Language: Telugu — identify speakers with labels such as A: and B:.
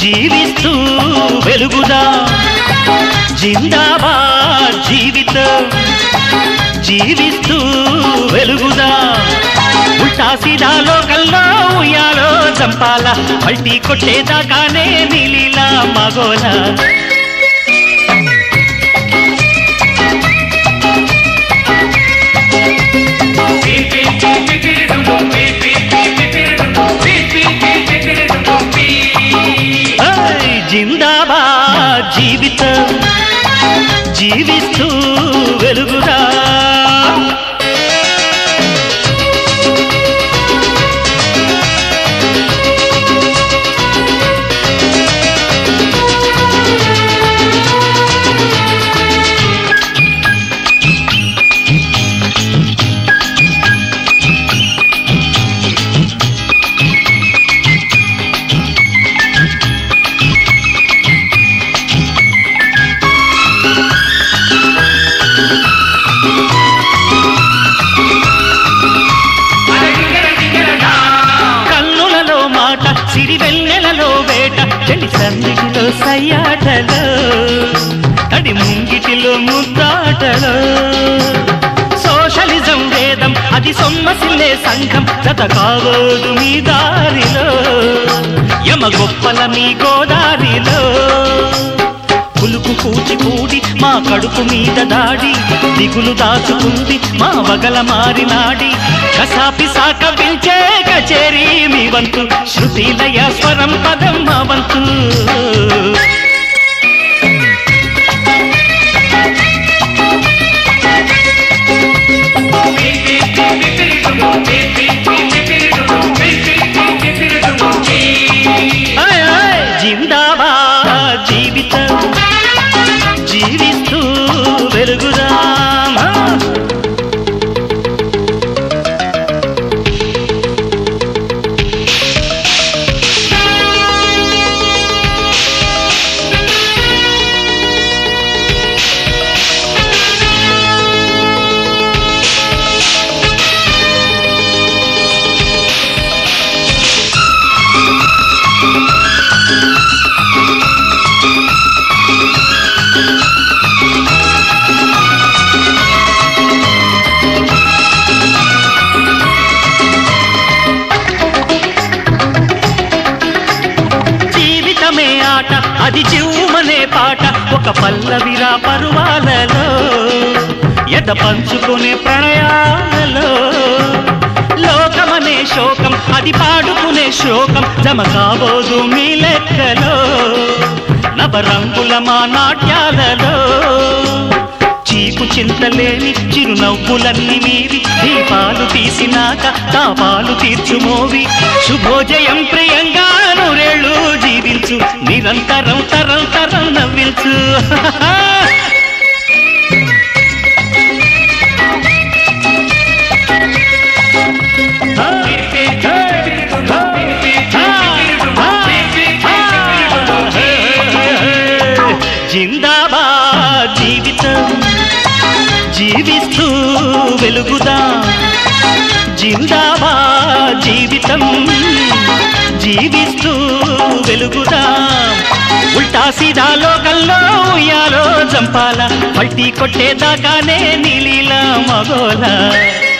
A: జీవిస్తూ వెలుగుదా జిందాబాద్ జీవితం జీవిస్తూ వెలుగుదా ఉల్టా సీదా లోకల్లో ఉయ్యాలో చంపాల పల్టీ కొట్టేదాకానే నీలీలా మగోలా ఏయ్ జిందాబాద్ జీవితం జీవిస్తూ వెలుగుదా కన్నులలో మాట సిరివెన్నెలలో వేట చెలి సన్నిధిలో సయ్యాటలో తడి ముంగిటిలో ముద్దాటలో సోషలిజం వేదం అది సొమ్మసిల్లే సంఘం జత కావోదు మీ దారిలో యమ గొప్పల మీ గోదారిలో పులుకు కూచిపూడి మా కడుపు మీద దాడి దిగులు దాచుకుంది మా వగల మారినాడి కసాపి సాక పిలిచే కచేరీ మీ వంతు శృతిలయ స్వరం పదం మా వంతు ఆయ్ ఆయ్ జిందాబాద్ జీవితం జీవిస్తూ వెలుగుదామా జీవితమే ఆట అది జీవమనే పాట ఒక పల్లవిరా పరువాలలో ఎద పంచుకునే ప్రణయాలలో లోకమనే శోకం అది పాడుకునే శోకం జమ కాబోదు మీ లెక్కలో నవరంగుల మా నాట్యాలలో చీకు చింతలేని చిరునవ్వులన్నీ మీరి దీపాలు తీసినాక తాపాలు తీర్చుమోవి శుభోజయం ప్రియంగా నూరేళ్ళు జీవించు నిరంతరం తరం తరం నవ్వించు జిందాబాద్ జీవితం జీవిస్తూ వెలుగుదా జిందాబాద్ జీవితం జీవిస్తూ వెలుగుదా ఉల్టా సీదా లోకల్లో ఉయ్యాలో చంపాల పల్టీ కొట్టేదాకానే నీలీలా మగోలా